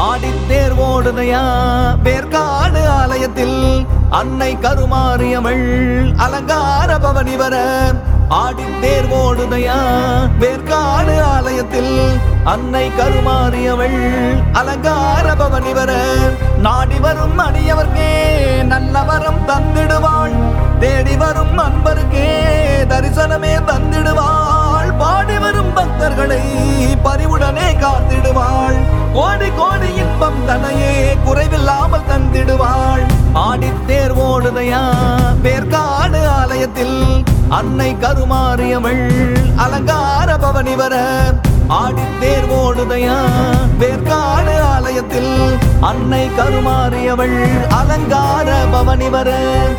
ஆடித்தேர் ஓடுதையா வேர்க்காடு ஆலயத்தில் அன்னை கருமாரியவள் அலங்கார பவனி வர ஆடித்தேர் ஓடுதையா வேர்க்காடு ஆலயத்தில் அன்னை கருமாரியவள் அலங்கார பவனி வர நாடி வரும் அடியவர்க்கே நல்ல வரம் தந்திடுவாள் தேடி வரும் அன்பருக்கே தரிசனமே தந்திடுவாள் பாடி வரும் பக்தர்களை பரிவுடனே காத்திடுவாள் கோடி கோடி இன்பம் தனையே குறைவில்லாமல் தந்திடுவாள் ஆடித்தேர் ஓடுதையா வேர்க்காடு ஆலயத்தில் அன்னை கருமாரியவள் அலங்கார பவனி வர ஆடித்தேர் ஓடுதையா வேர்க்காடு ஆலயத்தில் அன்னை கருமாரியவள் அலங்கார பவனி வர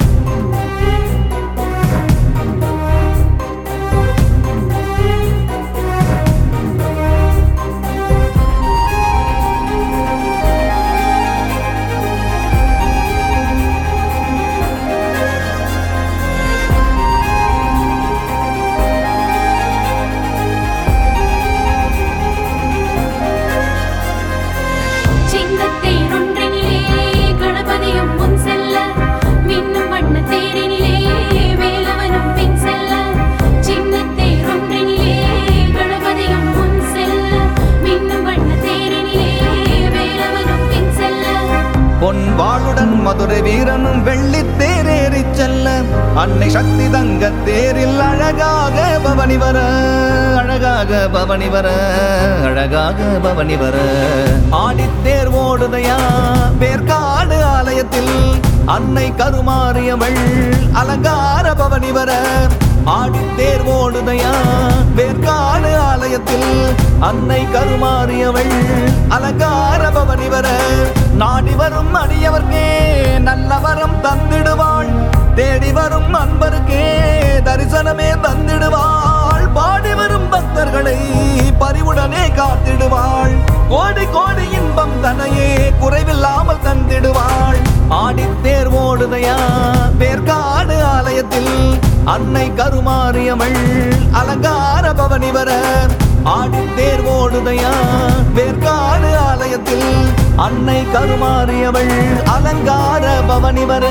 சிங்கத்தேர் ஒன்றினிலே கணபதியும் முன் செல்ல மின்னும் வண்ண தேரினிலே வேலவனும் பின் செல்ல சின்னத்தேர் ஒன்றினிலே கணபதியும் முன் செல்ல மின்னும் வண்ண தேரினிலே வேலவனும் பின் செல்ல பொன் வாளுடன் மதுரை வீரனும் வெள்ளி தேரேறி செல்ல அன்னை சக்தி தங்க தேரில் அழகாக பவனி வர அழகாக பவனி வர அழகாக பவனி வர ஆடித்தேர் ஓடுதையா வேர்க்காடு ஆலயத்தில் அன்னை கருமாரியவள் அலங்கார பவனி வர ஆடித்தேர் ஓடுதையா வேர்க்காடு ஆலயத்தில் அன்னை கருமாரியவள் அலங்கார பவனி வர நாடி வரும் அடியவர்க்கே நல்ல வரம் தந்திடுவாள் தேடி வரும் அன்பருக்கே தரிசனமே தந்திடுவாள் பாடி வரும் பக்தர்களை பரிவுடனே காத்திடுவாள் கோடி கோடி இன்பம் தனையே குறைவில்லாமல் தந்திடுவாள் ஆடித்தேர் ஓடுதையா வேர்க்காடு ஆலயத்தில் அன்னை கருமாரியவள் அலங்கார பவனி வர ஆடித்தேர் ஓடுதையா வேர்க்காடு ஆலயத்தில் அன்னை கருமாரியவள் அலங்கார பவனி வர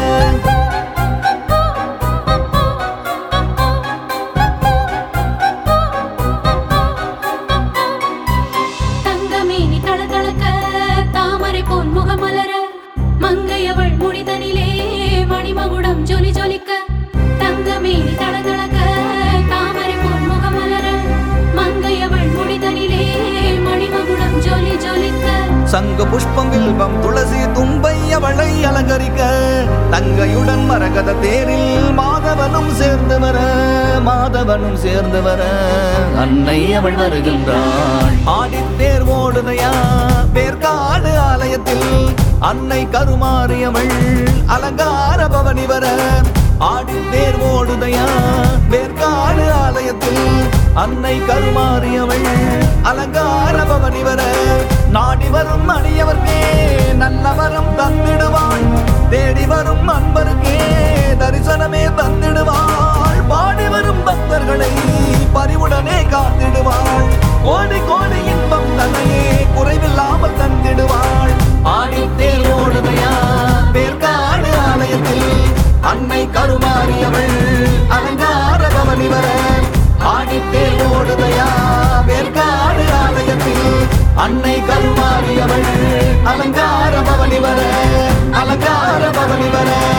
தங்கமேனி தளதளக்க தாமரை போல் முகமலர மங்கையவள் முடிதனிலே மணிமகுடம் ஜொலி ஜொலிக்க தங்கமேனி தளதளக்க தாமரை போல் முகமலர மங்கையவள் முடிதனிலே மணிமகுடம் ஜொலி ஜொலிக்க சங்கு புஷ்பம் வில்வம் துளசி தும்பை அவளை அலங்கரிக்க தங்கையுடன் மரகத தேரில் மாதவனும் சேர்ந்து வர மாதவனும் சேர்ந்து வர அன்னை அவள் வருகின்றாள் ஆடித்தேர் ஓடுதையா வேர்க்காடு ஆலயத்தில் அன்னை கருமாரியவள் அலங்கார பவனி வர ஆடித்தேர் ஓடுதையா வேர்க்காடு ஆலயத்தில் அன்னை கருமாரியவள் அலங்கார பவனி வர நாடி வரும் அடியவர்க்கே நல்ல வரம் தந்திடுவாள் தேடி வரும் அன்பருக்கே தரிசனமே தந்திடுவாள் பாடி வரும் பக்தர்களை பரிவுடனே காத்திடுவாள் கோடி கோடி இன்பம் தன்னையே குறைவில்லாமல் தந்திடுவாள் ஆடித்தேர் ஓடுதையா வேர்க்காடு ஆலயத்தில் அன்னை கருமாரியவள் அலங்கார பவனி வர ஆடித்தேர் ஓடுதையா வேர்க்காடு ஆலயத்தில் அன்னை கருமாரியவள் அலங்கார பவனி வர அலங்கார பவனி வர